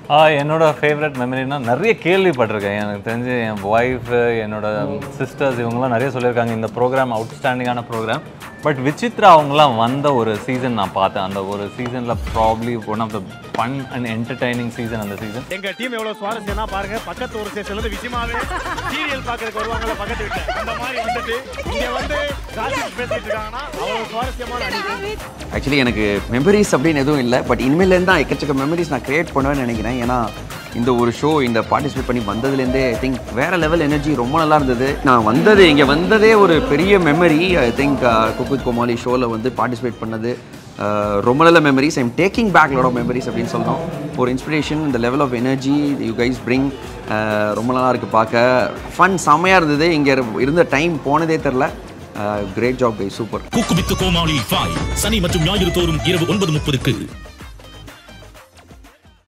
ஆ, என்னோட ஃபேவரட் மெமரினா நிறைய கேள்விப்பட்டிருக்கேன் எனக்கு தெரிஞ்சு என் ஒய்ஃப் என்னோட சிஸ்டர்ஸ் இவங்கெல்லாம் நிறைய சொல்லியிருக்காங்க இந்த ப்ரோக்ராம் அவுட்ஸ்டாண்டிங்கான ப்ரோக்ராம் பட் விசித்ரா அவங்களாம் வந்த ஒரு சீசன் நான் பார்த்தேன் அந்த ஒரு சீசனில் probably one of the fun and entertaining season அந்த சீசன் எங்க டீம் எவ்வளவு சுவாரஸ்யம்னா பாருங்க பக்கத்து ஒரு ஸ்டேஷன்ல இருந்து விஷயமாவே சீரியல் பாக்குறதுக்கு வருவாங்கல்ல பக்கத்து வீட்டுல அந்த மாதிரி வந்துட்டு இங்க வந்து gossip பேசிட்டு இருக்காங்கன்னா அவ்வளவு சுவாரஸ்யமான அணி ஆக்சுவலி எனக்கு மெமரிஸ் அப்படின்னு எதுவும் இல்லை பட் இனிமேலேருந்து தான் எக்கச்சக்க மெமரிஸ் நான் கிரியேட் பண்ணுவேன்னு நினைக்கிறேன் ஏன்னா இந்த ஒரு ஷோ இந்த பார்ட்டிசிபேட் பண்ணி வந்ததுலேருந்தே ஐ திங்க் வேற லெவல் எனர்ஜி ரொம்ப நல்லா இருந்தது நான் வந்தது இங்கே வந்ததே ஒரு பெரிய மெமரி ஐ திங்க் குக்குத் கோமாளி ஷோவில் வந்து பார்ட்டிசிபேட் பண்ணது uh, ரொம்ப நல்ல memories I'm taking back lot of memories அப்படின்னு சொல்லணும் ஒரு இன்ஸ்பிரேஷன் இந்த level of energy you guys bring ரொம்ப நல்லா இருக்குது பார்க்க ஃபன் செம்மையாக இருந்தது இங்கே இருந்த டைம் போனதே தெரில great job guy super cook with Comali five சனி மற்றும் ஞாயிறு தோறும் இரவு ஒன்பது முப்பதுக்கு